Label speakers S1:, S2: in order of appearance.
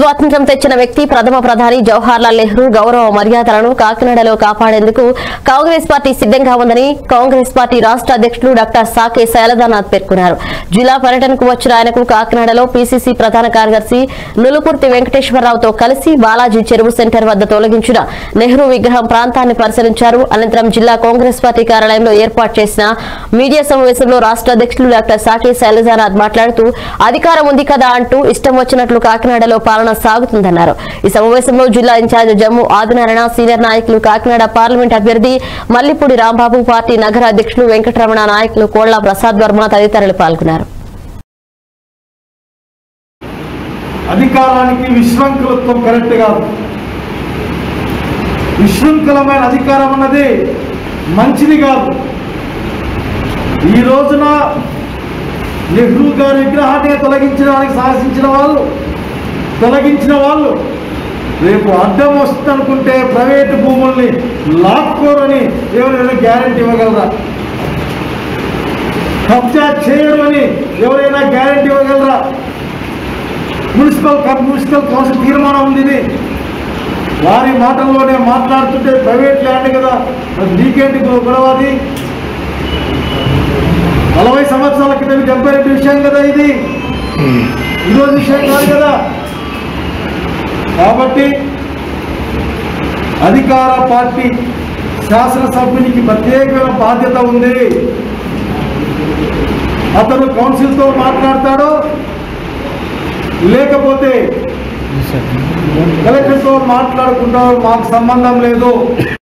S1: స్వాతంత్ర్యం తెచ్చిన వ్యక్తి ప్రథమ ప్రధాని జవహర్లాల్ నెహ్రూ గౌరవ మర్యాదలను కాకినాడలో కాపాడేందుకు కాంగ్రెస్ పార్టీ సిద్ధంగా ఉందని కాంగ్రెస్ పార్టీ రాష్ట్ర అధ్యక్షులు డాక్టర్ సాకే శైలజానాథ్ పేర్కొన్నారు జిల్లా పర్యటనకు వచ్చిన ఆయనకు కాకినాడలో పీసీసీ ప్రధాన కార్యదర్శి నులుకుర్తి వెంకటేశ్వరరావుతో కలిసి బాలాజీ చెరువు సెంటర్ వద్ద తొలగించిన నెహ్రూ విగ్రహం ప్రాంతాన్ని పరిశీలించారు అనంతరం జిల్లా కాంగ్రెస్ పార్టీ కార్యాలయంలో ఏర్పాటు చేసిన మీడియా సమావేశంలో రాష్ట్ర అధ్యక్షులు డాక్టర్ సాకే శైలజానాథ్ మాట్లాడుతూ అధికారం ఉంది కదా అంటూ ఇష్టం వచ్చినట్లు కాకినాడలో పాలన సాగుతుందన్నారు ఈ సమావేశంలో జిల్లా ఇన్ఛార్జ్ జమ్ము ఆదినారాయణ సీనియర్ నాయకులు కాకినాడ పార్లమెంట్ అభ్యర్థి మల్లిపూడి రాంబాబు పార్టీ నగర అధ్యక్షులు వెంకటరమణ నాయకులు కోళ్ల ప్రసాద్ వర్మ తదితరులు పాల్గొన్నారు
S2: అధికారానికి విశృంఖలత్వం కరెక్ట్ కాదు విశృంఖలమైన అధికారం అన్నది మంచిది కాదు ఈ రోజున నెహ్రూ గారి విగ్రహాన్ని తొలగించడానికి సాహసించిన వాళ్ళు తొలగించిన వాళ్ళు రేపు అడ్డం వస్తుందనుకుంటే ప్రైవేటు భూముల్ని లాక్కోరని ఎవరైనా గ్యారెంటీ ఇవ్వగలరా కబ్జా చేయరు అని ఎవరైనా గ్యారెంటీ ఇవ్వగలరా మున్సిపల్ కౌన్- మున్సిపల్ కౌన్సిల్ తీర్మానం ఉంది ఇది. వారి మాటల్లోనే మాట్లాడుతుంటే ప్రైవేట్ ల్యాండ్ కదా మరి నీకేంటి గొ- గొడవ అది నలభై సంవత్సరాల క్రితం డెబ్బై రెండు విషయం కదా ఇది ఈరోజు విషయం కాదు కదా కాబట్టి అధికార పార్టీ శాసనసభ్యునికి ప్రత్యేకమైన బాధ్యత ఉంది అతను కౌన్సిల్తో మాట్లాడతాడో లేకపోతే కలెక్టర్తో మాట్లాడుకుంటాడో మాకు సంబంధం లేదు